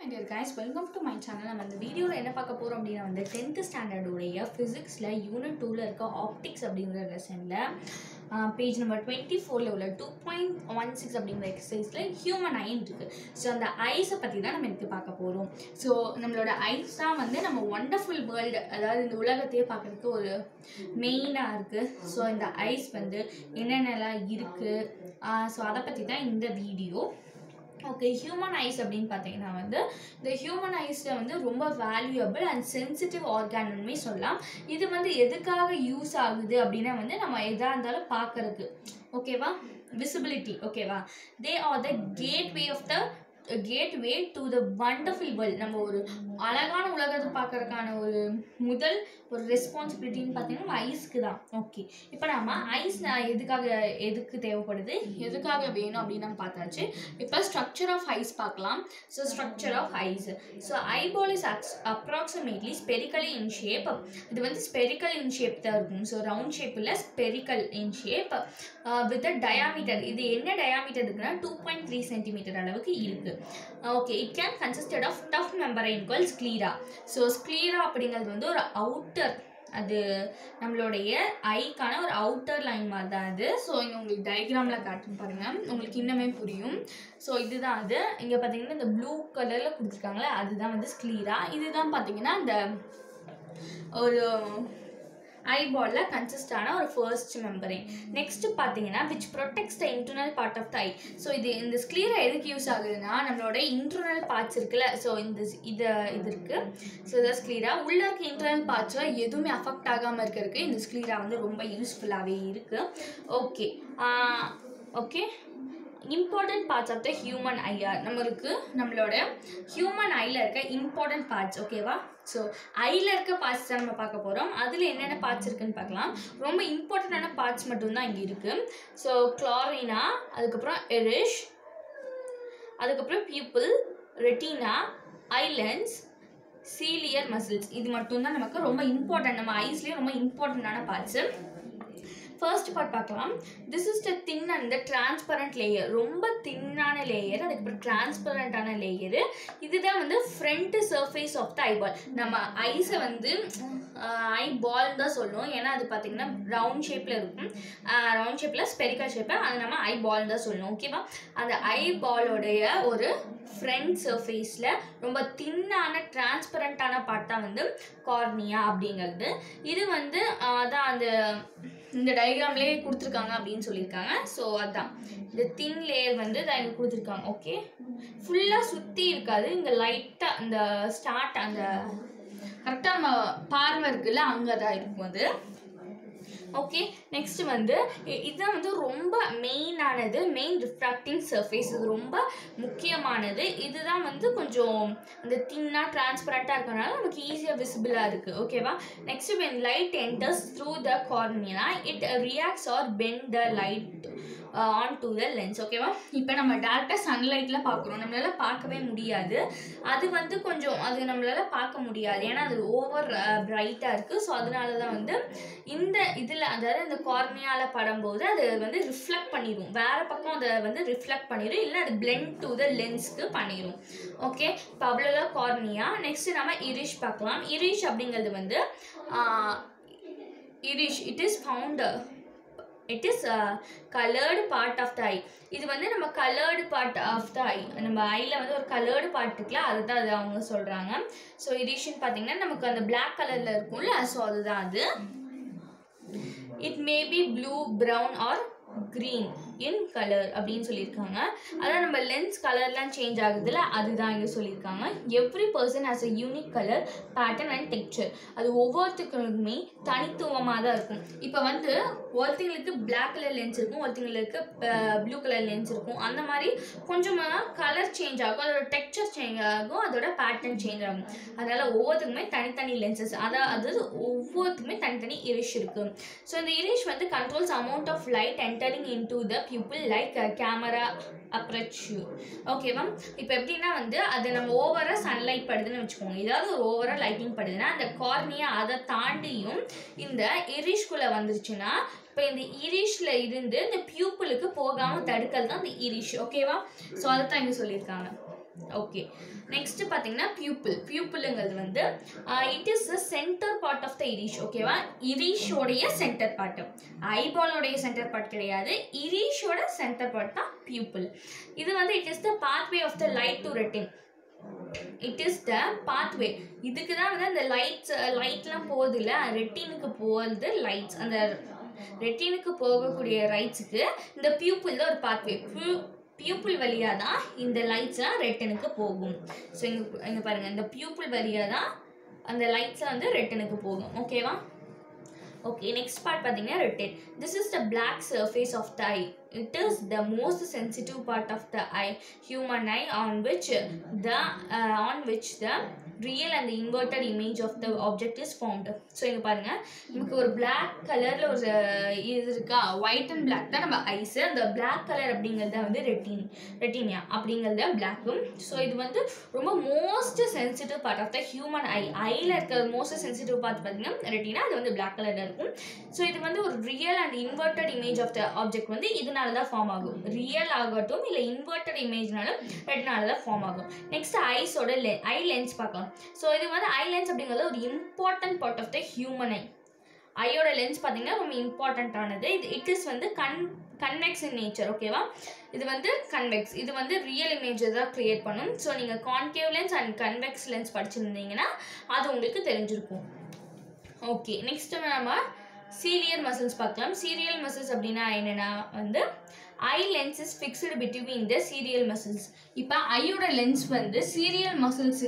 dear guys welcome to my channel நம்ம இந்த வீடியோவில் என்ன பார்க்க போகிறோம் அப்படின்னா வந்து டென்த்து ஸ்டாண்டர்டுடைய ஃபிசிக்ஸில் யூனிட் டூவில் இருக்க ஆப்டிக்ஸ் அப்படிங்கிற லெசனில் பேஜ் நம்பர் டுவெண்ட்டி ஃபோரில் உள்ள டூ பாயிண்ட் ஒன் சிக்ஸ் அப்படிங்கிற எக்ஸசைஸில் ஹியூமன் ஐன் இருக்குது ஸோ அந்த ஐஸை பற்றி தான் நம்ம எனக்கு பார்க்க போகிறோம் ஸோ நம்மளோட ஐஸ் தான் வந்து நம்ம ஒண்டர்ஃபுல் வேர்ல்டு அதாவது இந்த உலகத்தையே பார்க்குறதுக்கு ஒரு மெயினாக இருக்குது ஸோ இந்த ஐஸ் வந்து என்னென்னலாம் இருக்குது ஸோ அதை பற்றி தான் இந்த வீடியோ ஓகே ஹியூமன் ஐஸ் அப்படின்னு பார்த்தீங்கன்னா வந்து இந்த ஹியூமன் ஐஸில் வந்து ரொம்ப வேல்யூபிள் அண்ட் சென்சிட்டிவ் ஆர்கானுமே சொல்லலாம் இது வந்து எதுக்காக யூஸ் ஆகுது அப்படின்னா வந்து நம்ம எதாக இருந்தாலும் பார்க்கறதுக்கு ஓகேவா விசிபிலிட்டி ஓகேவா they are the gateway of the gateway to the wonderful world நம்ம ஒரு அழகான உலகத்தை பார்க்கறதுக்கான ஒரு முதல் ஒரு ரெஸ்பான்சிபிலிட்டின்னு பார்த்தீங்கன்னா ஐஸ்க்கு தான் ஓகே இப்போ நம்ம ஐஸ் எதுக்காக எதுக்கு தேவைப்படுது எதுக்காக வேணும் அப்படின்னு நம்ம பார்த்தாச்சு இப்போ ஸ்ட்ரக்சர் ஆஃப் ஐஸ் பார்க்கலாம் so structure of eyes so eyeball is approximately spherically in shape இது வந்து ஸ்பெரிக்கல் இன் ஷேப் தான் இருக்கும் ஸோ ரவுண்ட் ஷேப்பில் spherical in shape with diameter இது என்ன டயாமீட்டர் இருக்குன்னா டூ பாயிண்ட் த்ரீ சென்டிமீட்டர் அளவுக்கு இருக்குது okay it can consisted of tough membrane call sclera so sclera அப்படிங்கிறது வந்து ஒரு அவுட்டர் அது நம்மளுடைய ஐக்கான ஒரு அவுட்டர் லைன் மாதிரி தான் அது ஸோ இங்கே உங்களுக்கு டயக்ராமில் காட்டும் பாருங்கள் உங்களுக்கு இன்னுமே புரியும் ஸோ இதுதான் அது இங்கே பார்த்தீங்கன்னா இந்த ப்ளூ கலரில் கொடுத்துருக்காங்களே அதுதான் வந்து ஸ்க்ளீரா இதுதான் பார்த்தீங்கன்னா அந்த ஒரு ஐபாலில் கன்சிஸ்ட் ஆன ஒரு ஃபர்ஸ்ட் மெம்பரின் நெக்ஸ்ட் பார்த்தீங்கன்னா which protects the internal part of the eye so இது இந்த ஸ்க்ளீரா எதுக்கு யூஸ் ஆகுதுன்னா நம்மளோட இன்டர்னல் பார்ட்ஸ் இருக்குல்ல ஸோ இந்த இது இது இருக்குது ஸோ இதை ஸ்க்ளீரா உள்ளே இருக்க இன்டர்னல் பார்ட்ஸை எதுவுமே அஃபெக்ட் ஆகாமல் இருக்கிறதுக்கு இந்த ஸ்க்ளீரா வந்து ரொம்ப யூஸ்ஃபுல்லாகவே இருக்குது okay okay important parts of the human eye நம்மளுக்கு நம்மளோட ஹியூமன் ஐயில் இருக்க இம்பார்ட்டன்ட் பார்ட்ஸ் ஓகேவா ஸோ ஐயில் இருக்க பார்ட்ஸ் தான் நம்ம பார்க்க போகிறோம் அதில் என்னென்ன பார்ட்ஸ் இருக்குன்னு பார்க்கலாம் ரொம்ப இம்பார்ட்டண்ட்டான பார்ட்ஸ் மட்டும்தான் இங்கே இருக்குது ஸோ குளாரினா அதுக்கப்புறம் எரிஷ் அதுக்கப்புறம் pupil retina eye lens ciliary muscles இது மட்டும்தான் நமக்கு ரொம்ப இம்பார்ட்டன்ட் நம்ம ஐஸ்லேயே ரொம்ப இம்பார்ட்டண்ட்டான பார்ட்ஸு ஃபர்ஸ்ட் பார்ட் பார்க்கலாம் this is the thin and the transparent layer ரொம்ப தின்னான லேயர் அதுக்கப்புறம் டிரான்ஸ்பரண்டான லேயரு இதுதான் வந்து front surface of the eyeball நம்ம ஐஸை வந்து ஐ பால் தான் சொல்லுவோம் ஏன்னா அது பார்த்திங்கன்னா ரவுண்ட் ஷேப்பில் இருக்கும் ரவுண்ட் ஷேப்பில் ஸ்பெரிக்கல் ஷேப்பு அது நம்ம ஐ பால் தான் சொல்லணும் ஓகேவா அந்த ஐ பாலோடைய ஒரு ஃப்ரண்ட் சர்ஃபேஸில் ரொம்ப தின்னான டிரான்ஸ்பரண்ட்டான பார்ட் தான் வந்து கார்னியா அப்படிங்கிறது இது வந்து அதான் அந்த இந்த டயக்ராம்லேயே கொடுத்துருக்காங்க அப்படின்னு சொல்லியிருக்காங்க ஸோ அதுதான் இந்த தின் லேயர் வந்து இதை இங்கே கொடுத்துருக்காங்க ஓகே ஃபுல்லாக சுற்றி இருக்காது இங்கே லைட்டாக அந்த ஸ்டார்ட் அந்த கரெக்டாக நம்ம பார்வை இருக்குல்ல அங்கே தான் இருக்கும் அது ஓகே நெக்ஸ்ட் வந்து இதுதான் வந்து ரொம்ப மெயினானது மெயின் ரிஃப்ராக்டிங் சர்ஃபேஸ் இது ரொம்ப முக்கியமானது இதுதான் வந்து கொஞ்சம் அந்த தின்னாக டிரான்ஸ்பரண்ட்டாக இருக்கிறனால நமக்கு ஈஸியாக விசிபிளாக இருக்குது ஓகேவா next when light enters through the cornea it reacts or bend the light on to the lens ஓகேவா இப்போ நம்ம டேரெக்டாக சன்லைட்டில் பார்க்குறோம் நம்மளால் பார்க்கவே முடியாது அது வந்து கொஞ்சம் அது நம்மளால் பார்க்க முடியாது ஏன்னா அது ஓவர் பிரைட்டாக இருக்குது ஸோ அதனால தான் வந்து இந்த இதில் அதாவது இந்த கார்னியாவில் படும்போது அது வந்து ரிஃப்ளெக்ட் பண்ணிடும் வேறு பக்கம் அதை வந்து ரிஃப்ளெக்ட் பண்ணிடும் இல்லை அது பிளெண்ட் டு த லென்ஸ்க்கு பண்ணிடும் ஓகே இப்போ அவ்வளோதான் கார்னியா நெக்ஸ்ட்டு நம்ம இரிஷ் பார்க்கலாம் இரிஷ் அப்படிங்கிறது வந்து iris it is found it is coloured part of the eye இது வந்து நம்ம coloured part of the eye நம்ம ஐயில் வந்து ஒரு கலர்டு பார்ட் இருக்குல்ல அதுதான் அது அவங்க சொல்கிறாங்க ஸோ இரிஷன் பார்த்தீங்கன்னா நமக்கு அந்த பிளாக் கலரில் இருக்கும்ல ஸோ அதுதான் அது it may be blue brown or green in colour அப்படின்னு சொல்லியிருக்காங்க அதான் நம்ம லென்ஸ் கலர்லாம் சேஞ்ச் ஆகுதுல்ல அதுதான் இங்கே சொல்லியிருக்காங்க every person has a unique colour pattern and texture அது ஒவ்வொருத்தருக்குமே தனித்துவமாக தான் இருக்கும் இப்போ வந்து ஒருத்தங்களுக்கு பிளாக் கலர் லென்ஸ் இருக்கும் ஒருத்தங்களுக்கு ப்ளூ கலர் லென்ஸ் இருக்கும் அந்த மாதிரி கொஞ்சமாக கலர் சேஞ்ச் ஆகும் அதோட டெக்ஸ்சர் சேஞ்ச் ஆகும் அதோட பேட்டர்ன் சேஞ்ச் ஆகும் அதனால் ஒவ்வொருத்துக்குமே தனித்தனி லென்சஸ் அதாவது ஒவ்வொருத்துக்குமே தனித்தனி இரிஷ் இருக்குது ஸோ இந்த இரிஷ் வந்து controls amount of light entering in to the pupil like camera aperture ஓகேவா இப்போ எப்படின்னா வந்து அது நம்ம ஓவராக சன்லைட் படுதுன்னு வச்சுக்கோங்க ஏதாவது ஒரு ஓவராக லைட்டிங் படுதுன்னா அந்த கார்னியா அதை தாண்டியும் இந்த இரிஷ்குள்ளே வந்துருச்சுன்னா இப்போ இந்த இரிஷில் இருந்து இந்த பியூப்பிளுக்கு போகாமல் தடுக்கிறது தான் இந்த இரிஷ் ஓகேவா ஸோ அதை தான் இங்கே சொல்லியிருக்காங்க ஓகே நெக்ஸ்ட் பார்த்தீங்கன்னா பியூப்பிள் பியூப்பிளுங்கிறது வந்து it is the centre part of the iris ஓகேவா இரிஷோடைய சென்டர் பார்ட் ஐபாலோடைய சென்டர் பார்ட் கிடையாது இரிஷோட சென்டர் பார்ட் தான் பியூப்பிள் இது வந்து it is the pathway of the light to retina it is the pathway இதுக்கு தான் வந்து அந்த லைட்ஸ் லைட்லாம் போகுது இல்லை ரெட்டினுக்கு போகிறது லைட்ஸ் அந்த ரெட்டினுக்கு போகக்கூடிய ரைட்ஸுக்கு இந்த பியூப்பிள் தான் ஒரு பாத்வே பியூப்பிள் வழியாக தான் இந்த லைட்ஸ்லாம் ரெட்டனுக்கு போகும் ஸோ இங்கே இங்கே பாருங்கள் இந்த பியூப்பிள் வழியாக தான் அந்த லைட்ஸ்லாம் வந்து ரெட்டனுக்கு போகும் ஓகேவா ஓகே நெக்ஸ்ட் பார்ட் பார்த்தீங்கன்னா retina this is the black surface of the eye it is the most sensitive part of the eye human eye on which the on which the real and inverted image of the object is formed so இங்கே பாருங்கள் நமக்கு ஒரு black கலரில் ஒரு இது இருக்கா white and black தான் நம்ம ஐஸு அந்த பிளாக் கலர் அப்படிங்கிறது தான் வந்து ரெட்டின் ரெட்டினியா அப்படிங்கிறது பிளாக்கும் ஸோ இது வந்து ரொம்ப most sensitive part of the human eye ஐயில் இருக்கிற மோஸ்ட் சென்சிட்டிவ் பார்ட் பார்த்தீங்கன்னா ரெட்டினா அது வந்து பிளாக் கலரில் இருக்கும் ஸோ இது வந்து ஒரு real and inverted image of the object வந்து இதனால தான் ஃபார்ம் ஆகும் ரியல் ஆகட்டும் இல்லை இன்வெர்டட் இமேஜ்னாலும் ரெட்டினால தான் ஃபார்ம் ஆகும் நெக்ஸ்ட் ஐஸோட லெ ஐ லென்ஸ் பார்க்கலாம் ஸோ இது வந்து ஐ லென்ஸ் அப்படிங்கிறது ஒரு important part of the human eye ஐயோட லென்ஸ் பார்த்தீங்கன்னா ரொம்ப இம்பார்ட்டண்ட்டானது இது இட் இஸ் வந்து கன் கன்வெக்ஸ் இன் நேச்சர் ஓகேவா இது வந்து கன்வெக்ஸ் இது வந்து ரியல் இமேஜை தான் க்ரியேட் பண்ணும் ஸோ நீங்கள் concave lens and convex lens படிச்சிருந்தீங்கன்னா அது உங்களுக்கு தெரிஞ்சிருக்கும் ஓகே நெக்ஸ்ட் நம்ம சீரியல் மசில்ஸ் பார்க்கலாம் சீரியல் மசில்ஸ் அப்படின்னா என்னென்னா வந்து eye lens is fixed between the ciliary muscles இப்போ ஐயோட லென்ஸ் வந்து சீரியல் மசில்ஸ்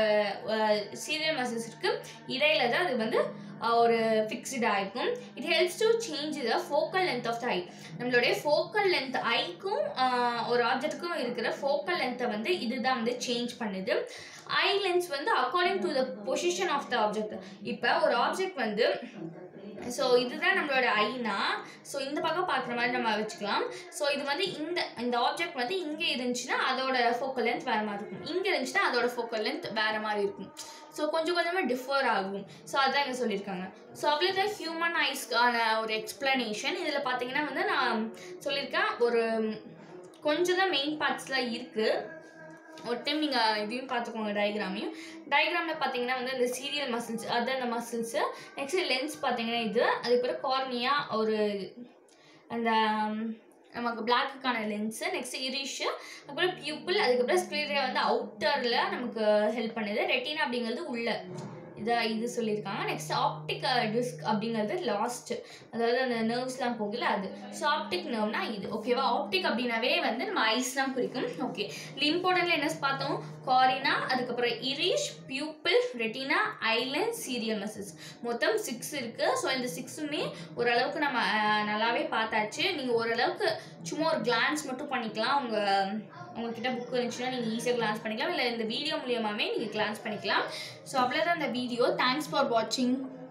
சீரியல் மசில்ஸுக்கு இடையில தான் அது வந்து ஒரு ஃபிக்ஸ்டாக இருக்கும் it helps to change the focal length of the eye நம்மளுடைய ஃபோக்கல் லென்த் ஐக்கும் ஒரு ஆப்ஜெக்ட்டுக்கும் இருக்கிற ஃபோக்கல் லென்த்தை வந்து இதுதான் வந்து சேஞ்ச் பண்ணுது ஐ லென்ஸ் வந்து according to the position of the object இப்போ ஒரு ஆப்ஜெக்ட் வந்து ஸோ இதுதான் நம்மளோட ஐனா ஸோ இந்த பக்கம் பார்க்குற மாதிரி நம்ம வச்சுக்கலாம் ஸோ இது வந்து இந்த இந்த ஆப்ஜெக்ட் வந்து இங்கே இருந்துச்சுன்னா அதோட ஃபோக்கல் லென்த் வேறு மாதிரி இருக்கும் இங்கே இருந்துச்சுன்னா அதோட ஃபோக்கல் லென்த் வேறு மாதிரி இருக்கும் ஸோ கொஞ்சம் கொஞ்சமாக டிஃபர் ஆகும் ஸோ அதான் இங்கே சொல்லியிருக்காங்க ஸோ அவ்வளோதான் ஹியூமன் ஐஸ்க்கான ஒரு எக்ஸ்ப்ளனேஷன் இதில் பார்த்தீங்கன்னா வந்து நான் சொல்லியிருக்கேன் ஒரு கொஞ்சம் தான் மெயின் பார்ட்ஸ்லாம் இருக்குது ஒரு டைம் நீங்கள் இதையும் பார்த்துக்கோங்க டயக்ராமையும் டயக்ராமில் பார்த்தீங்கன்னா வந்து அந்த சீரியல் மசில்ஸ் அது அந்த மசில்ஸு நெக்ஸ்ட் லென்ஸ் பார்த்தீங்கன்னா இது அதுக்கப்புறம் கார்னியா ஒரு அந்த நமக்கு பிளாக்குக்கான லென்ஸு நெக்ஸ்ட் இரிஷு அப்புறம் பியூப்பிள் அதுக்கப்புறம் ஸ்க்ரீனில் வந்து அவுட்டரில் நமக்கு ஹெல்ப் பண்ணுது ரெட்டினா அப்படிங்கிறது உள்ள இதை இது சொல்லியிருக்காங்க நெக்ஸ்ட் ஆப்டிக் டிஸ்க் அப்படிங்கிறது லாஸ்ட் அதாவது அந்த நர்வ்ஸ்லாம் போகல அது ஸோ ஆப்டிக் நர்வ்னா இது ஓகேவா ஆப்டிக் அப்படின்னாவே வந்து நம்ம ஐஸ்லாம் குறிக்கும் ஓகே இல்லை இம்பார்ட்டன்ட்ல என்ன பார்த்தோம் காரினா அதுக்கப்புறம் iris pupil retina eye lens ciliary muscles மொத்தம் சிக்ஸ் இருக்குது ஸோ இந்த சிக்ஸுமே ஓரளவுக்கு நம்ம நல்லாவே பார்த்தாச்சு நீங்கள் ஓரளவுக்கு சும்மா ஒரு கிளான்ஸ் மட்டும் பண்ணிக்கலாம் உங்கள் உங்ககிட்ட புக் இருந்துச்சுன்னா நீங்கள் ஈஸியாக கிளான்ஸ் பண்ணிக்கலாம் இல்லை இந்த வீடியோ மூலியமாகவே நீங்கள் கிளான்ஸ் பண்ணிக்கலாம் ஸோ அவ்வளோதான் இந்த வீடியோ தேங்க்ஸ் ஃபார் வாட்சிங்